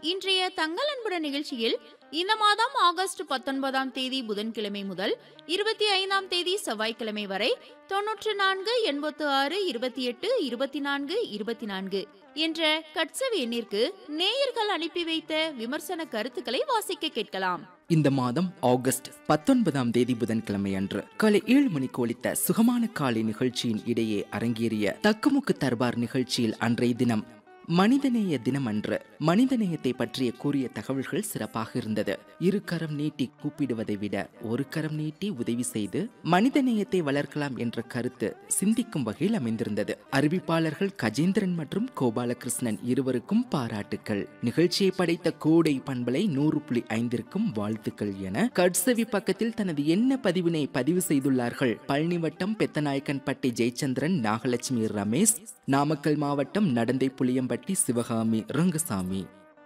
இன்றைய தங்கள் அன்புடன் நிகழ்ச்சியில் இந்த மாதம் ஆகஸ்ட் பத்தொன்பதாம் தேதி புதன்கிழமை முதல் இருபத்தி ஐந்தாம் தேதி செவ்வாய்க்கிழமை வரை தொன்னூற்று நான்கு எண்பத்து ஆறு இருபத்தி எட்டு இருபத்தி நான்கு இருபத்தி நான்கு என்ற கட்சவி எண்ணிற்கு நேயர்கள் அனுப்பி வைத்த விமர்சன கருத்துக்களை வாசிக்க கேட்கலாம் இந்த மாதம் ஆகஸ்ட் பத்தொன்பதாம் தேதி புதன்கிழமை அன்று காலை ஏழு மணிக்கு ஒலித்த சுகமான காலை நிகழ்ச்சியின் இடையே அரங்கேறிய தக்குமுக்கு தர்பார் நிகழ்ச்சியில் அன்றைய தினம் மனிதநேய தினம் அன்று மனிதநேயத்தை பற்றிய கூறிய தகவல்கள் சிறப்பாக இருந்தது இரு கரம் நீட்டி கூப்பிடுவதை விட ஒரு கரம் நீட்டி உதவி செய்து மனிதநேயத்தை வளர்க்கலாம் என்ற கருத்து சிந்திக்கும் வகையில் அமைந்திருந்தது அறிவிப்பாளர்கள் கஜேந்திரன் மற்றும் கோபாலகிருஷ்ணன் இருவருக்கும் பாராட்டுக்கள் நிகழ்ச்சியை படைத்த கோடை பண்பலை நூறு புள்ளி ஐந்திற்கும் வாழ்த்துக்கள் என கட்சவி பக்கத்தில் தனது என்ன பதிவினை பதிவு செய்துள்ளார்கள் பழனி வட்டம் பெத்தநாயக்கன்பட்டி ஜெயச்சந்திரன் நாகலட்சுமி ரமேஷ் நாமக்கல் மாவட்டம் நடந்தை புளியம்பட்டி சிவகாமி ரங்கசாமி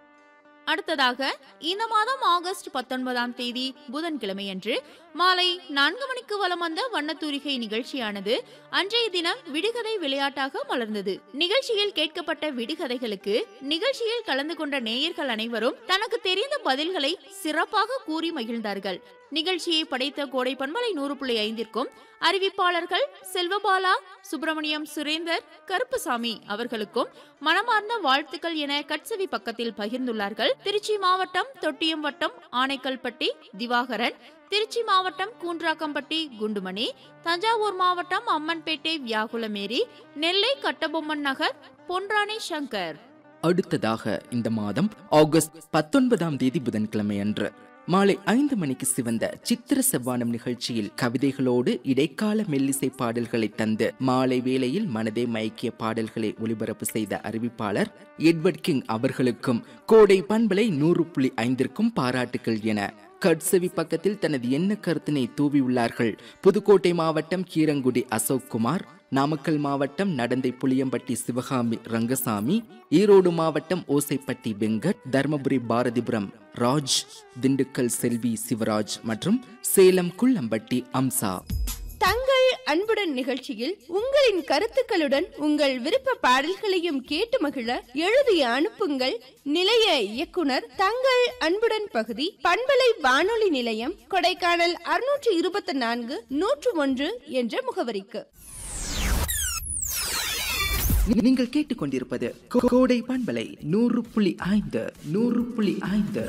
அடுத்ததாக இந்த மாதம் ஆகஸ்ட் பத்தொன்பதாம் தேதி புதன்கிழமையன்று மாலை நான்கு மணிக்கு வலம் வந்த வண்ணத்தூரிகை நிகழ்ச்சியானது அன்றைய தினம் விடுகதை விளையாட்டாக மலர்ந்தது நிகழ்ச்சியில் கேட்கப்பட்ட விடுகதைகளுக்கு நிகழ்ச்சியில் கலந்து கொண்ட நேயர்கள் அனைவரும் தனக்கு தெரிந்த பதில்களை சிறப்பாக கூறி மகிழ்ந்தார்கள் நிகழ்ச்சியை படைத்த கோடை பண்பலை நூறு புள்ளி ஐந்திற்கும் அறிவிப்பாளர்கள் செல்வபாலா சுப்பிரமணியம் சுரேந்தர் கருப்புசாமி அவர்களுக்கும் மனமார்ந்த வாழ்த்துக்கள் என கட்சவி பக்கத்தில் பகிர்ந்துள்ளார்கள் திருச்சி மாவட்டம் தொட்டியம் வட்டம் ஆனைக்கல்பட்டி திவாகரன் திருச்சி மாவட்டம் கூன்றாக்கம்பட்டி குண்டுமணி தஞ்சாவூர் மாவட்டம் அம்மன்பேட்டை வியாகுலமேரி நெல்லை கட்டபொம்மன் நகர் பொன்ராணி சங்கர் அடுத்ததாக இந்த மாதம் ஆகஸ்ட் பத்தொன்பதாம் தேதி புதன்கிழமை அன்று மாலை ஐந்து மணிக்கு சிவந்த சித்திர செவ்வானம் நிகழ்ச்சியில் கவிதைகளோடு இடைக்கால மெல்லிசை பாடல்களை தந்து மாலை வேளையில் மனதை மயக்கிய பாடல்களை ஒளிபரப்பு செய்த அறிவிப்பாளர் எட்வர்ட் கிங் அவர்களுக்கும் கோடை பண்பலை நூறு புள்ளி ஐந்திற்கும் பாராட்டுகள் என கட்சவி பக்கத்தில் தனது என்ன கருத்தினை தூவியுள்ளார்கள் புதுக்கோட்டை மாவட்டம் கீரங்குடி அசோக் குமார் நாமக்கல் மாவட்டம் நடந்தை புளியம்பட்டி சிவகாமி ரங்கசாமி ஈரோடு மாவட்டம் ஓசைப்பட்டி வெங்கட் தர்மபுரி பாரதிபுரம் ராஜ் திண்டுக்கல் செல்வி சிவராஜ் மற்றும் சேலம் குள்ளம்பட்டி அம்சா தங்கள் அன்புடன் நிகழ்ச்சியில் உங்களின் கருத்துக்களுடன் உங்கள் விருப்ப பாடல்களையும் கேட்டு மகிழ எழுதி அனுப்புங்கள் நிலைய இயக்குனர் தங்கள் அன்புடன் பகுதி பண்பலை வானொலி நிலையம் கொடைக்கானல் அறுநூற்று இருபத்தி நான்கு நூற்று ஒன்று என்ற முகவரிக்கு நீங்கள் கேட்டுக்கொண்டிருப்பது கோ- கோடை பண்பலை நூறு புள்ளி ஐந்து நூறு புள்ளி ஐந்து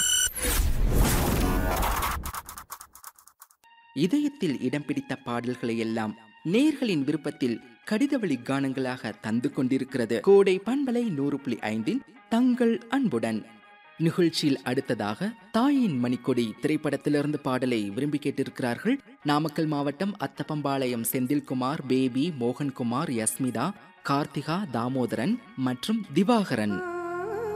இதயத்தில் இடம் பிடித்த பாடல்களை எல்லாம் நேர்களின் விருப்பத்தில் கடிதவழி கானங்களாக தந்து கொண்டிருக்கிறது கோடை பண்பலை நூறு புள்ளி ஐந்தின் தங்கள் அன்புடன் நிகழ்ச்சியில் அடுத்ததாக தாயின் மணிக்கொடி திரைப்படத்திலிருந்து பாடலை விரும்பி கேட்டிருக்கிறார்கள் நாமக்கல் மாவட்டம் அத்தப்பம்பாளையம் செந்தில்குமார் பேபி மோகன்குமார் யஸ்மிதா கார்த்திகா தாமோதரன் மற்றும் திவாகரன்